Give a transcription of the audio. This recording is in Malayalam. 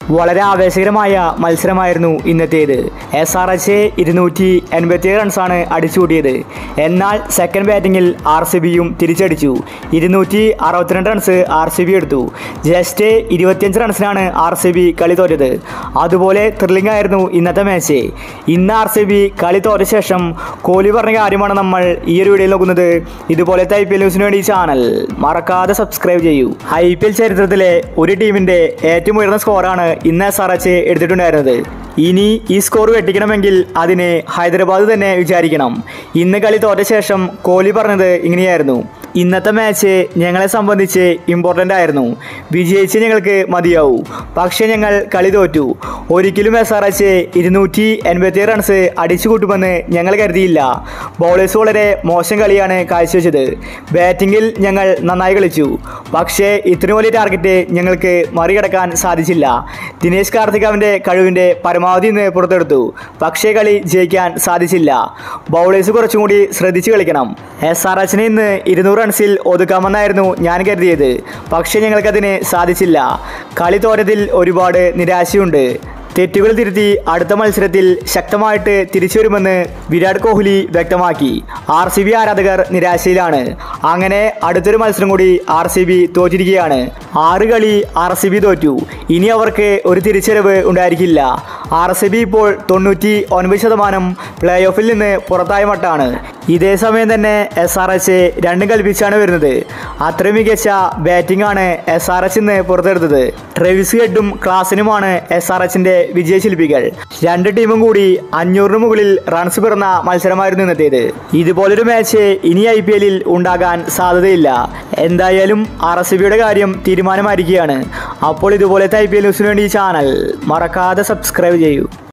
വളരെ ആവേശകരമായ മത്സരമായിരുന്നു ഇന്നത്തേത് എസ് ആർ എച്ച് ഇരുന്നൂറ്റി എൺപത്തിയേഴ് റൺസാണ് അടിച്ചുകൂട്ടിയത് എന്നാൽ സെക്കൻഡ് ബാറ്റിങ്ങിൽ ആർ സി ബിയും തിരിച്ചടിച്ചു ഇരുന്നൂറ്റി അറുപത്തിരണ്ട് റൺസ് ആർ സി ബി എടുത്തു ജസ്റ്റ് ഇരുപത്തിയഞ്ച് റൺസിനാണ് ആർ സി ബി കളി തോറ്റത് അതുപോലെ ത്രില്ലിംഗ് ആയിരുന്നു ഇന്നത്തെ മാച്ച് ഇന്ന് ആർ സി ബി കളി തോറ്റ ശേഷം കോഹ്ലി പറഞ്ഞ കാര്യമാണ് നമ്മൾ ഈ ഒരു വീഡിയോയിൽ നോക്കുന്നത് ഇതുപോലത്തെ ഐ പി എൽ ന്യൂസിന് വേണ്ടി ഈ ചാനൽ മറക്കാതെ സബ്സ്ക്രൈബ് ചെയ്യൂ ഐ പി എൽ ചരിത്രത്തിലെ ഒരു ടീമിന്റെ ഏറ്റവും ഉയർന്ന സ്കോറാണ് ഇന്ന് എസ് ആർ എച്ച് എടുത്തിട്ടുണ്ടായിരുന്നത് ഇനി ഈ സ്കോർ വെട്ടിക്കണമെങ്കിൽ അതിന് ഹൈദരാബാദ് തന്നെ വിചാരിക്കണം ഇന്ന് കളി തോറ്റ ശേഷം കോഹ്ലി പറഞ്ഞത് ഇങ്ങനെയായിരുന്നു ഇന്നത്തെ മാച്ച് ഞങ്ങളെ സംബന്ധിച്ച് ഇമ്പോർട്ടൻ്റ് ആയിരുന്നു വിജയിച്ച് ഞങ്ങൾക്ക് മതിയാവൂ പക്ഷേ ഞങ്ങൾ കളി തോറ്റു ഒരിക്കലും എസ് ആർ എച്ച് ഇരുന്നൂറ്റി എൺപത്തി റൺസ് അടിച്ചു കൂട്ടുമെന്ന് ഞങ്ങൾ കരുതിയില്ല ബൗളേഴ്സ് വളരെ മോശം കളിയാണ് കാഴ്ചവെച്ചത് ബാറ്റിങ്ങിൽ ഞങ്ങൾ നന്നായി കളിച്ചു പക്ഷേ ഇത്രയും വലിയ ടാർഗറ്റ് ഞങ്ങൾക്ക് മറികടക്കാൻ സാധിച്ചില്ല ദിനേശ് കാർത്തിക് അവൻ്റെ കഴിവിൻ്റെ പരമാവധി ഇന്ന് പുറത്തെടുത്തു പക്ഷേ കളി ജയിക്കാൻ സാധിച്ചില്ല ബൗളേഴ്സ് കുറച്ചും കൂടി ശ്രദ്ധിച്ച് കളിക്കണം എസ് ആർ എച്ചിനെ ഇന്ന് ഇരുന്നൂറ് റൺസിൽ ഒതുക്കാമെന്നായിരുന്നു ഞാൻ കരുതിയത് പക്ഷേ ഞങ്ങൾക്കതിന് സാധിച്ചില്ല കളി തോറ്റതിൽ ഒരുപാട് നിരാശയുണ്ട് തെറ്റുകൾ തിരുത്തി അടുത്ത മത്സരത്തിൽ ശക്തമായിട്ട് തിരിച്ചു വരുമെന്ന് വിരാട് കോഹ്ലി വ്യക്തമാക്കി ആർ സി ബി ആരാധകർ നിരാശയിലാണ് അങ്ങനെ അടുത്തൊരു മത്സരം കൂടി ആർ സി ബി തോറ്റിരിക്കുകയാണ് ആറ് കളി ആർ സി ബി തോറ്റു ഇനി അവർക്ക് ഒരു തിരിച്ചറിവ് ഉണ്ടായിരിക്കില്ല ആർ സി ബി ഇപ്പോൾ തൊണ്ണൂറ്റി ഒൻപത് ശതമാനം പ്ലേ ഓഫിൽ നിന്ന് പുറത്തായ മട്ടാണ് ഇതേ സമയം തന്നെ എസ് ആർ എച്ച് രണ്ടും കൽപ്പിച്ചാണ് വരുന്നത് അത്രയും മികച്ച ബാറ്റിംഗ് ആണ് എസ് ആർ എച്ച് ഇന്ന് പുറത്തെടുത്തത് ട്രെവിസ് ഹെഡും ക്ലാസിനുമാണ് എസ് ആർ എച്ചിന്റെ വിജയശില്പികൾ രണ്ട് ടീമും കൂടി അഞ്ഞൂറിന് മുകളിൽ റൺസ് പിറന്ന മത്സരമായിരുന്നു ഇന്നത്തേത് ഇതുപോലൊരു മാച്ച് ഇനി ഐ പി എല്ലിൽ ഉണ്ടാകാൻ സാധ്യതയില്ല എന്തായാലും ആർ എസ് ബിയുടെ കാര്യം തീരുമാനമായിരിക്കുകയാണ് അപ്പോൾ ഇതുപോലത്തെ ഐ പി എൽ ന്യൂസിന് വേണ്ടി ഈ ചാനൽ മറക്കാതെ സബ്സ്ക്രൈബ് ചെയ്യൂ